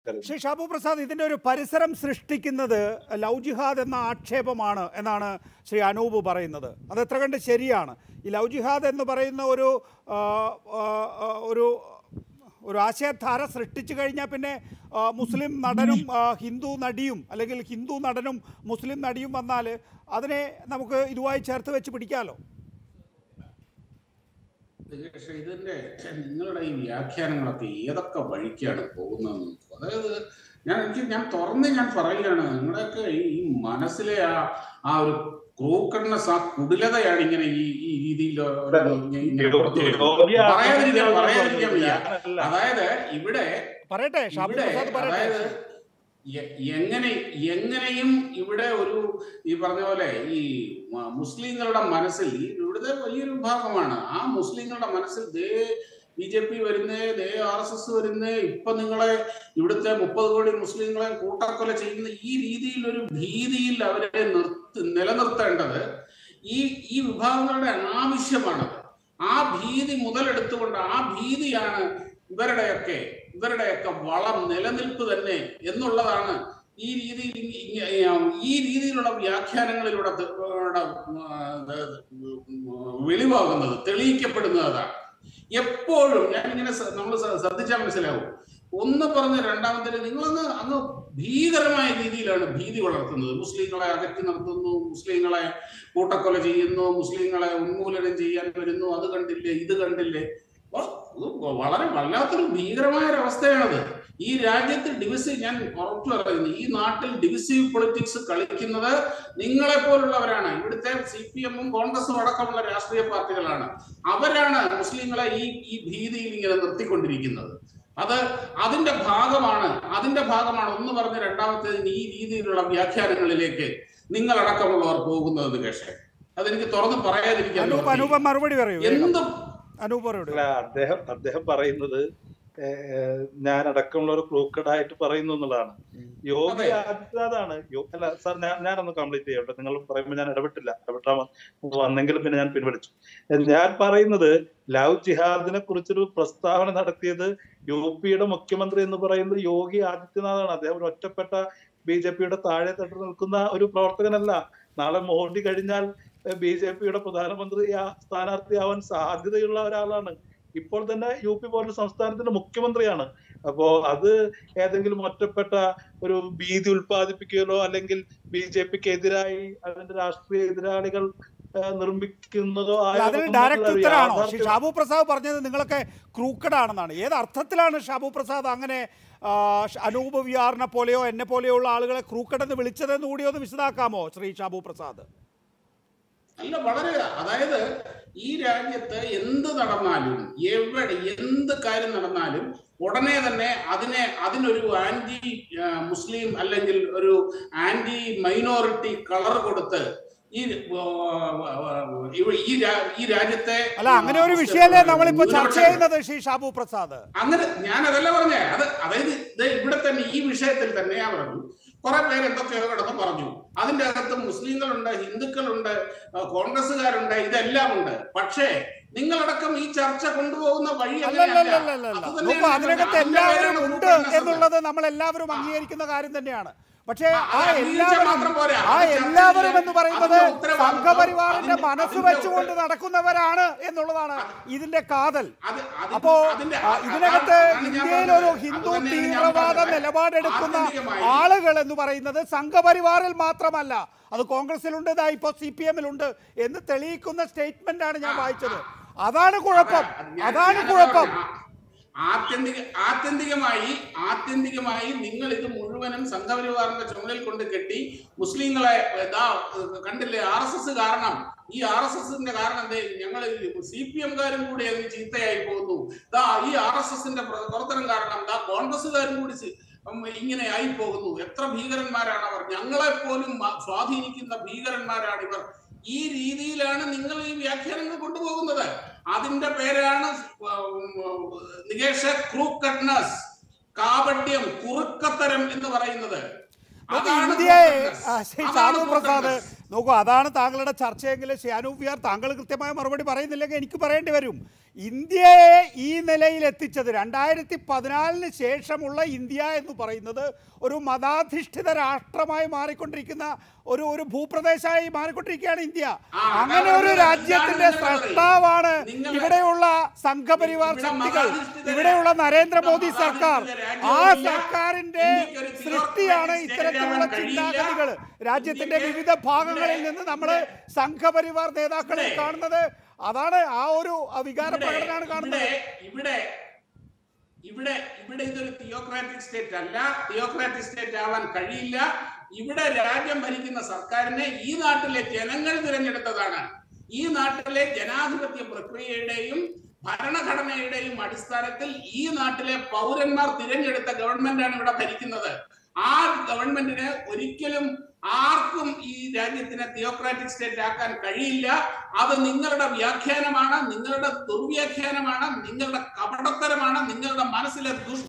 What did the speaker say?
കരുതുന്നു ശ്രീ ഷാബു പ്രസാദ് ഇതിൻ്റെ ഒരു പരിസരം സൃഷ്ടിക്കുന്നത് ലവ് ജിഹാദ് എന്ന ആക്ഷേപമാണ് എന്നാണ് ശ്രീ അനൂപ് പറയുന്നത് അത് എത്ര കണ്ട് ശരിയാണ് ഈ ലവ് ജിഹാദ് എന്ന് പറയുന്ന ഒരു ആ, ആ, ആ, ഒരു ഒരു ആശയധാര സൃഷ്ടിച്ചു കഴിഞ്ഞാൽ പിന്നെ ആ, മുസ്ലിം നടനും ആ, ഹിന്ദു നടിയും അല്ലെങ്കിൽ ഹിന്ദു നടനും മുസ്ലിം നടിയും വന്നാൽ അതിനെ നമുക്ക് ഇതുമായി ചേർത്ത് വെച്ച് പിടിക്കാമല്ലോ പക്ഷേ ഇതിന്റെ നിങ്ങളുടെ ഈ വ്യാഖ്യാനങ്ങളൊക്കെ ഏതൊക്കെ വഴിക്കാണ് പോകുന്നതെന്ന് നോക്കൂ. അതായത് ഞാൻ എനിക്ക് ഞാൻ തുറന്ന് ഞാൻ പറയുകയാണ് നിങ്ങളുടെയൊക്കെ ഈ ഈ മനസ്സിലെ ആ ആ ഒരു ക്രൂക്കഡ്നെസ് ആ കുടിലതയാണ് ഇങ്ങനെ ഈ ഈ രീതിയിൽ ഇങ്ങനെ പുറത്തു വരുന്നത്. പറയാതിരിക്കാൻ പറയാതിരിക്കാൻ വയ്യ അതായത് ഇവിടെ പറയട്ടെ ഷാബു ഇവിടെ പ്രസാദ് പറയട്ടെ അതായത് എ- എങ്ങനെ എങ്ങനെയും ഇവിടെ ഒരു ഈ പറഞ്ഞ പോലെ ഈ മ- മുസ്ലിങ്ങളുടെ മനസ്സിൽ ഈ ഇവിടുത്തെ വലിയൊരു വിഭാഗമാണ് ആ മുസ്ലിങ്ങളുടെ മനസ്സിൽ ദേ ബി ജെ പി വരുന്നേ ദേ ആർ എസ് എസ് വരുന്നേ ഇപ്പൊ നിങ്ങളെ ഇവിടുത്തെ മുപ്പത് കോടി മുസ്ലിങ്ങളെ കൂട്ടക്കൊല ചെയ്യുന്ന ഈ രീതിയിൽ ഒരു ഭീതിയിൽ അവരെ നിർത്തി നിലനിർത്തേണ്ടത് ഈ ഈ വിഭാഗങ്ങളുടെ ആവശ്യമാണത് ആ ഭീതി മുതലെടുത്തുകൊണ്ട് ആ ഭീതിയാണ് ഇവരുടെയൊക്കെ ഇവരുടെയൊക്കെ വളം നിലനിൽപ്പ് തന്നെ എന്നുള്ളതാണ് ഈ രീതിയിൽ ഇങ്ങ- ഇങ്ങ- ഈ രീതിയിലുള്ള വ്യാഖ്യാനങ്ങളിലൂടെ ത- ഇവിടെ, ആ, ഇത് വെളിവാകുന്നത് തെളിയിക്കപ്പെടുന്നത് അതാണ് എപ്പോഴും ഞാൻ ഇങ്ങനെ നമ്മൾ ശ്രദ്ധിച്ചാൽ മനസ്സിലാവും ഒന്ന് പറഞ്ഞ രണ്ടാമത്തേന് നിങ്ങളൊന്ന് അങ്ങ് ഭീകരമായ രീതിയിലാണ് ഭീതി വളർത്തുന്നത് മുസ്ലിങ്ങളെ അകറ്റി നിർത്തുന്നു മുസ്ലിങ്ങളെ കൂട്ടക്കൊല ചെയ്യുന്നു മുസ്ലിങ്ങളെ ഉന്മൂലനം ചെയ്യാൻ വരുന്നു അത് കണ്ടില്ലേ ഇത് കണ്ടില്ലേ ഓ, ഇത് വളരെ വല്ലാത്തൊരു ഭീകരമായ ഒരു അവസ്ഥയാണത് ഈ രാജ്യത്ത് ഡിവിസീവ് ഞാൻ ഉറച്ചു പറയുന്നു ഈ നാട്ടിൽ ഡിവിസീവ് പൊളിറ്റിക്സ് കളിക്കുന്നത് നിങ്ങളെ പോലുള്ളവരാണ് ഇവിടുത്തെ സി പി എമ്മും കോൺഗ്രസും അടക്കമുള്ള രാഷ്ട്രീയ പാർട്ടികളാണ് അവരാണ് മുസ്ലിങ്ങളെ ഈ ഈ ഭീതിയിൽ ഇങ്ങനെ നിർത്തിക്കൊണ്ടിരിക്കുന്നത് അത് അതിന്റെ ഭാഗമാണ് അതിന്റെ ഭാഗമാണ് ഒന്ന് പറഞ്ഞ രണ്ടാമത്തേതിന് ഈ രീതിയിലുള്ള വ്യാഖ്യാനങ്ങളിലേക്ക് നിങ്ങളടക്കമുള്ളവർ പോകുന്നത് കേശേ അതെനിക്ക് തുറന്ന് പറയാതിരിക്കാൻ അനൂപ് അനൂപ് മറുപടി പറയൂ എന്തും അനൂപ് പറയൂ അല്ല അദ്ദേഹം അദ്ദേഹം പറയുന്നത് ഏഹ്, ഞാൻ അടക്കമുള്ളവർ ക്രൂക്കഡ് ആയിട്ട് പറയുന്നു എന്നുള്ളതാണ് യോഗി അതെ. ആദിത്യനാഥാണ് യോ- അല്ല സാർ ഞാൻ ഞാനൊന്ന് കംപ്ലീറ്റ് ചെയ്യട്ടെ നിങ്ങൾ പറയുമ്പോൾ ഞാൻ ഇടപെട്ടില്ല ഇടപെട്ടാ വന്നെങ്കിലും പിന്നെ ഞാൻ പിൻവലിച്ചു ഞാൻ പറയുന്നത് ലവ് ജിഹാദിനെ കുറിച്ചൊരു പ്രസ്താവന നടത്തിയത് യു പിയുടെ മുഖ്യമന്ത്രി എന്ന് പറയുന്നത് യോഗി ആദിത്യനാഥാണ് അദ്ദേഹം ഒരു ഒറ്റപ്പെട്ട ബി ജെ പിയുടെ താഴെ തട്ടിൽ നിൽക്കുന്ന ഒരു പ്രവർത്തകനല്ല നാളെ മോഡി കഴിഞ്ഞാൽ ബി ജെ പിയുടെ പ്രധാനമന്ത്രി ആ- സ്ഥാനാർത്ഥിയാവാൻ സാധ്യതയുള്ള ഒരാളാണ് ഇപ്പോൾ തന്നെ യു പി പോലുള്ള സംസ്ഥാനത്തിന്റെ മുഖ്യമന്ത്രിയാണ് അപ്പോ അത് ഏതെങ്കിലും ഒറ്റപ്പെട്ട ഒരു ഭീതി ഉൽപ്പാദിപ്പിക്കുകയോ അല്ലെങ്കിൽ ബി ജെ പിക്ക് എതിരായി അതിന്റെ രാഷ്ട്രീയ എതിരാളികൾ ആ, നിർമ്മിക്കുന്നതോ ആയ അല്ല, അതിന് ഒന്നും ഡയറക്റ്റ് ഒരു ഉത്തരമാണോ ശ്രീ യാഥാർത്ഥ്യം- ഷാബു പ്രസാദ് പറഞ്ഞത് നിങ്ങളൊക്കെ ക്രൂക്കഡ് ആണെന്നാണ് ഏത് അർത്ഥത്തിലാണ് ഷാബു പ്രസാദ് അങ്ങനെ ആ, ഷ- അനൂപ് വിയാറിനെ പോലെയോ എന്നെ പോലെയോ ഉള്ള ആളുകളെ ക്രൂക്കഡ് എന്ന് വിളിച്ചതെന്ന് കൂടി ഒന്ന് വിശദാക്കാമോ ശ്രീ ഷാബു പ്രസാദ് അല്ല വളരെ അതായത് ഈ രാജ്യത്ത് എന്ത് നടന്നാലും എവിടെ എന്ത് കാര്യം നടന്നാലും ഉടനെ തന്നെ അതിനെ അതിനൊരു ആന്റി ആ, മുസ്ലിം അല്ലെങ്കിൽ ഒരു ആന്റി മൈനോറിറ്റി കളർ കൊടുത്ത് ഈ ആ, ഇവ- ഈ രാ- ഈ രാജ്യത്തെ അല്ല അങ്ങനെ ഒരു വിഷയമല്ലേ നമ്മളിപ്പോ ചർച്ച ന്യൂനപക്ഷ- ചെയ്യുന്നത് ശ്രീ ഷാബു പ്രസാദ് അങ്ങനെ ഞാൻ അതല്ല പറഞ്ഞേ അത് അതായത് ഇത് ഇവിടെ തന്നെ ഈ വിഷയത്തിൽ തന്നെ ഞാൻ പറഞ്ഞു കുറെ പേര് എന്തൊക്കെയോ കിടന്ന് പറഞ്ഞു അതിന്റെ അകത്ത് മുസ്ലിങ്ങളുണ്ട് ഹിന്ദുക്കളുണ്ട് ആ, കോൺഗ്രസ്സുകാരുണ്ട് ഇതെല്ലാം ഉണ്ട് പക്ഷേ നിങ്ങളടക്കം ഈ ചർച്ച കൊണ്ടുപോകുന്ന വഴി അങ്ങനെയല്ല. അല്ലല്ലല്ലല്ല അത് തന്നെയാണ് നോക്കൂ അതിനകത്ത് അതിന്റെ എല്ലാവരും പേരാണ് ഉണ്ട് കൂട്ടൻസ് എന്നുള്ളത് നമ്മൾ എല്ലാവരും അംഗീകരിക്കുന്ന കാര്യം തന്നെയാണ് പക്ഷേ ആ, ആ അത് അംഗീകരിച്ചാൽ എല്ലാവരും മാത്രം പോരാ. ആ അത് എല്ലാവരും ചർച്ചയിലെ എന്ന് പറയുന്നത് അതിന്റെ ഉത്തരവാദിത്വം, സംഘപരിവാറിന്റെ അതിന്റെ- മനസ്സ് അതിന്റെ വെച്ചുകൊണ്ട് നടക്കുന്നവരാണ് എന്നുള്ളതാണ് ഇതിന്റെ കാതൽ അത് അത് അപ്പോ അതിന്റെ- ആ, ഇതിനകത്ത് അതാണ് ഞാൻ ഇന്ത്യയിൽ പറഞ്ഞത്. ഒരു അത് ഹിന്ദു തന്നെയാണ് ഞാൻ തീവ്രവാദ പറഞ്ഞത്. നിലപാടെടുക്കുന്ന ആത്യന്തികമായി ആളുകൾ എന്ന് പറയുന്നത് സംഘപരിവാറിൽ മാത്രമല്ല അത് കോൺഗ്രസിലുണ്ട് ഇതാ ഇപ്പോൾ സി പി എമ്മിലുണ്ട് എന്ന് തെളിയിക്കുന്ന സ്റ്റേറ്റ്മെന്റ് ആണ് ഞാൻ വായിച്ചത് അതാണ് കുഴപ്പം അത് ഞാൻ- അതാണ് ഞാനതാ കുഴപ്പം പറഞ്ഞെ. ആത്യന്തിക ആത്യന്തികമായി ആത്യന്തികമായി നിങ്ങൾ ഇത് മുഴുവനും സംഘപരിവാറിന്റെ ചുമലിൽ കൊണ്ട് കെട്ടി മുസ്ലിങ്ങളെ ദാ കണ്ടില്ലേ ആർ എസ് എസ് കാരണം ഈ ആർ എസ് എസിന്റെ കാരണം എന്തേ ഞങ്ങൾ സി പി എംകാരും കൂടി അതിന് ചീത്തയായി പോകുന്നു ദാ ഈ ആർ എസ് എസിന്റെ പ്രവർത്തനം കാരണം ദാ കോൺഗ്രസ്സുകാരും കൂടി സി- ഉം ഇങ്ങനെ ആയി പോകുന്നു എത്ര ഭീകരന്മാരാണ് അവർ ഞങ്ങളെ പോലും മ- സ്വാധീനിക്കുന്ന ഭീകരന്മാരാണ് ഇവർ ഈ രീതിയിലാണ് നിങ്ങൾ ഈ വ്യാഖ്യാനങ്ങൾ കൊണ്ടുപോകുന്നത് അതിന്റെ പേരാണ് ഉം, നികേഷ ക്രൂക്കട്നസ് കാപട്യം കുറുക്കത്തരം എന്ന് പറയുന്നത് നോക്കൂ, അതാണ് ഇന്ത്യയെ crookedness. ആ, ശ്രീ അതാണ് ഷാനു പ്രസാദ് crookedness. നോക്കൂ അതാണ് താങ്കളുടെ ചർച്ചയെങ്കിൽ ഷാനു വിയാർ താങ്കൾ കൃത്യമായ മറുപടി പറയുന്നില്ലെങ്കിൽ എനിക്ക് പറയേണ്ടി വരും ഇന്ത്യയെ ഈ നിലയിൽ എത്തിച്ചത് രണ്ടായിരത്തി പതിനാലിന് ശേഷമുള്ള ഇന്ത്യ എന്ന് പറയുന്നത് ഒരു മതാധിഷ്ഠിത രാഷ്ട്രമായി മാറിക്കൊണ്ടിരിക്കുന്ന ഒരു ഒരു ഭൂപ്രദേശമായി മാറിക്കൊണ്ടിരിക്കുകയാണ് ഇന്ത്യ ആ, അങ്ങനെ ഒരു അതാണ് രാജ്യത്തിന്റെ നിങ്ങളുടെ കളി. സ്രഷ്ടാവാണ് നിങ്ങളുടെ- ഇവിടെയുള്ള സംഘപരിവാർ ഇവിടെ ശക്തികൾ മതാധിഷ്ഠിത ഇവിടെയുള്ള നരേന്ദ്രമോദി ഇവിടെ സർക്കാർ മതാധിഷ്ഠിത ആ രാജ്യമില്ല. സർക്കാരിന്റെ ഇന്ത്യക്കൊരു സൃഷ്ടിയാണ് theocratic ഇത്തരത്തിലുള്ള state ആവാൻ കഴിയില്ല. ചിന്താഗതികൾ രാജ്യത്തിന്റെ ഇന്ത്യക്ക് വിവിധ ഭാഗങ്ങളിൽ ഇവിടെ- നിന്ന് നമ്മൾ സംഘപരിവാർ നേതാക്കളെ ഇവിടെ- കാണുന്നത് അതാണ് ആ ഒരു വികാര ഇവിടെ- പ്രകടനമാണ് കാണുന്നത് ഇവിടെ ഇവിടെ ഇവിടെ ഇവിടെ ഇതൊരു തിയോക്രാറ്റിക് സ്റ്റേറ്റ് അല്ല തിയോക്രാറ്റിക് സ്റ്റേറ്റ് ആവാൻ കഴിയില്ല ഇവിടെ രാജ്യം ഭരിക്കുന്ന സർക്കാരിനെ ഈ നാട്ടിലെ ജനങ്ങൾ തിരഞ്ഞെടുത്തതാണ് ഈ നാട്ടിലെ ജനാധിപത്യ പ്രക്രിയയുടെയും ഭരണഘടനയുടെയും അടിസ്ഥാനത്തിൽ ഈ നാട്ടിലെ പൗരന്മാർ തിരഞ്ഞെടുത്ത ഗവൺമെന്റാണ് ഇവിടെ ഭരിക്കുന്നത് ആ ഗവൺമെന്റിന് ഒരിക്കലും ആർക്കും ഈ രാജ്യത്തിനെ തിയോക്രാറ്റിക് സ്റ്റേറ്റ് ആക്കാൻ കഴിയില്ല അത് നിങ്ങളുടെ വ്യാഖ്യാനമാണ് നിങ്ങളുടെ ദുർവ്യാഖ്യാനമാണ് നിങ്ങളുടെ കപടത്തരമാണ് നിങ്ങളുടെ മനസ്സിലെ ദുഷ്ട